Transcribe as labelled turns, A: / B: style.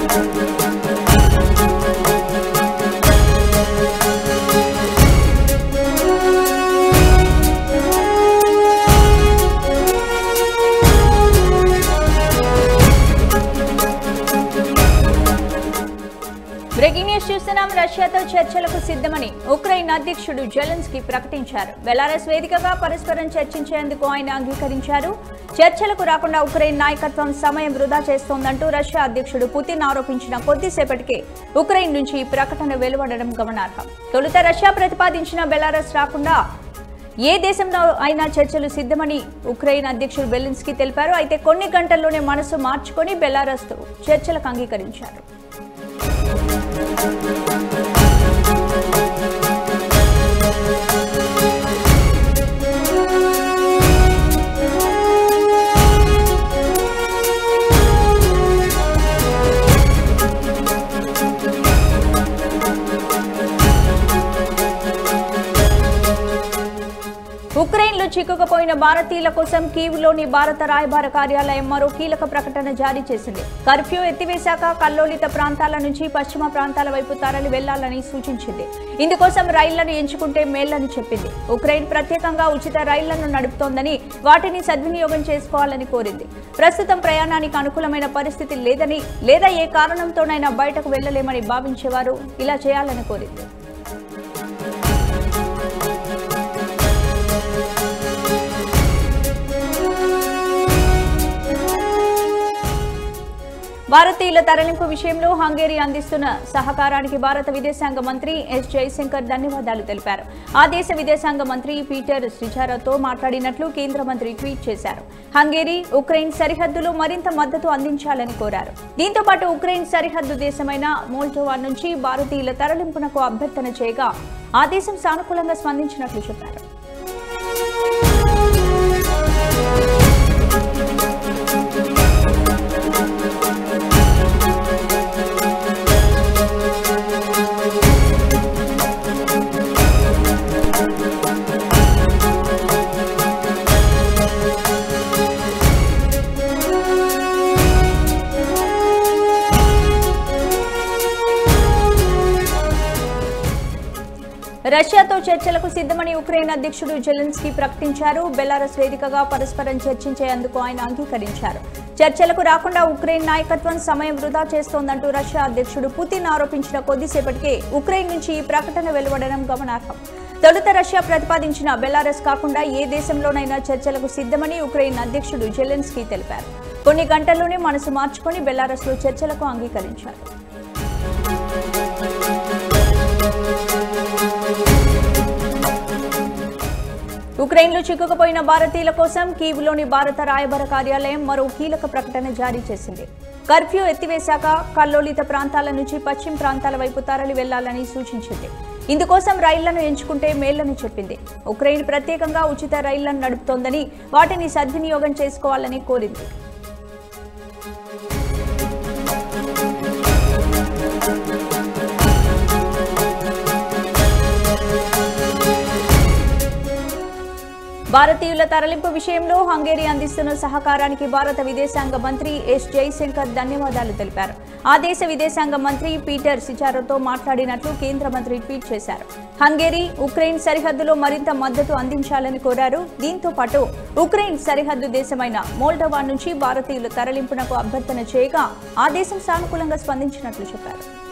A: breaking news చూస్తున్నాం రష్యాతో చర్చలకు సిద్ధమని ఉక్రెయిన్ అధ్యక్షుడు జెలెన్స్కీ ప్రకటించారు బెలారస్ వేదికగా పరస్పరం చర్చించేందుకు ఆయన అంగీకరించారు చర్చలకు రాకుండా ఉక్రెయిన్ నాయకత్వం సమయం వృధా చేస్తోందంటూ రష్యా అధ్యక్షుడు పుతిన్ ఆరోపించిన కొద్దిసేపటికే ఉక్రెయిన్ నుంచి ఈ ప్రకటన వెలువడడం గమనార్హం తొలుత రష్యా ప్రతిపాదించిన బెలారస్ రాకుండా ఏ దేశంలో అయినా చర్చలు సిద్ధమని ఉక్రెయిన్ అధ్యక్షుడు బెలిన్స్కీ తెలిపారు అయితే కొన్ని గంటల్లోనే మనసు మార్చుకొని బెలారస్తో చర్చలకు అంగీకరించారు ఉక్రెయిన్లో చిక్కుకుపోయిన భారతీయుల కోసం కీవ్లోని భారత రాయబార కార్యాలయం మరో కీలక ప్రకటన జారీ చేసింది కర్ఫ్యూ ఎత్తివేశాక కల్లోలిత ప్రాంతాల నుంచి పశ్చిమ ప్రాంతాల వైపు తరలి వెళ్లాలని సూచించింది ఇందుకోసం రైళ్లను ఎంచుకుంటే మేళ్లని చెప్పింది ఉక్రెయిన్ ప్రత్యేకంగా ఉచిత రైళ్లను నడుపుతోందని వాటిని సద్వినియోగం చేసుకోవాలని కోరింది ప్రస్తుతం ప్రయాణానికి అనుకూలమైన పరిస్థితి లేదని లేదా ఏ కారణంతోనైనా బయటకు వెళ్లలేమని భావించేవారు ఇలా చేయాలని కోరింది భారతీయుల తరలింపు విషయంలో హంగేరీ అందిస్తున్న సహకారానికి భారత విదేశాంగ మంత్రి ఎస్ జయశంకర్ ధన్యవాదాలు తెలిపారు ఆ దేశ విదేశాంగ మంత్రి పీటర్ శ్రీచారాతో మాట్లాడినట్లు కేంద్ర మంత్రి ట్వీట్ చేశారు హంగేరీ ఉక్రెయిన్ సరిహద్దులో మరింత మద్దతు అందించాలని కోరారు దీంతో పాటు ఉక్రెయిన్ సరిహద్దు దేశమైన మోల్డోవా నుంచి భారతీయుల తరలింపునకు అభ్యర్థన చేయగా ఆ దేశం సానుకూలంగా స్పందించినట్లు చెప్పారు రష్యాతో చర్చలకు సిద్ధమని ఉక్రెయిన్ అధ్యక్షుడు జెలెన్స్కీ ప్రకటించారు బెలారస్ వేదికగా పరస్పరం చర్చించేందుకు ఆయన అంగీకరించారు చర్చలకు రాకుండా ఉక్రెయిన్ నాయకత్వం సమయం వృధా చేస్తోందంటూ రష్యా అధ్యక్షుడు పుతిన్ ఆరోపించిన కొద్దిసేపటికే ఉక్రెయిన్ నుంచి ఈ ప్రకటన వెలువడడం గమనార్హం తొలుత రష్యా ప్రతిపాదించిన బెలారస్ కాకుండా ఏ దేశంలోనైనా చర్చలకు సిద్ధమని ఉక్రెయిన్ అధ్యక్షుడు జెలెన్స్కీ తెలిపారు కొన్ని గంటల్లోనే మనసు మార్చుకొని బెలారస్లో చర్చలకు అంగీకరించారు ఉక్రెయిన్లో చిక్కుకుపోయిన భారతీయుల కోసం కీవ్లోని భారత రాయబార కార్యాలయం మరో కీలక ప్రకటన జారీ చేసింది కర్ఫ్యూ ఎత్తివేశాక కల్లోలిత ప్రాంతాల నుంచి పశ్చిమ ప్రాంతాల వైపు తరలి వెళ్లాలని సూచించింది ఇందుకోసం రైళ్లను ఎంచుకుంటే మేళ్లని చెప్పింది ఉక్రెయిన్ ప్రత్యేకంగా ఉచిత రైళ్లను నడుపుతోందని వాటిని సద్వినియోగం చేసుకోవాలని కోరింది భారతీయుల తరలింపు విషయంలో హంగేరీ అందిస్తున్న సహకారానికి భారత విదేశాంగ మంత్రి ఎస్ జైశంకర్ ధన్యవాదాలు తెలిపారు ఆ దేశ విదేశాంగ మంత్రి పీటర్ సిచారోతో మాట్లాడినట్లు కేంద్ర మంత్రి ట్వీట్ చేశారు హంగేరీ ఉక్రెయిన్ సరిహద్దులో మరింత మద్దతు అందించాలని కోరారు దీంతో పాటు ఉక్రెయిన్ సరిహద్దు దేశమైన మోల్డోవా నుంచి భారతీయుల తరలింపునకు అభ్యర్థన చేయగా ఆ దేశం సానుకూలంగా స్పందించినట్లు చెప్పారు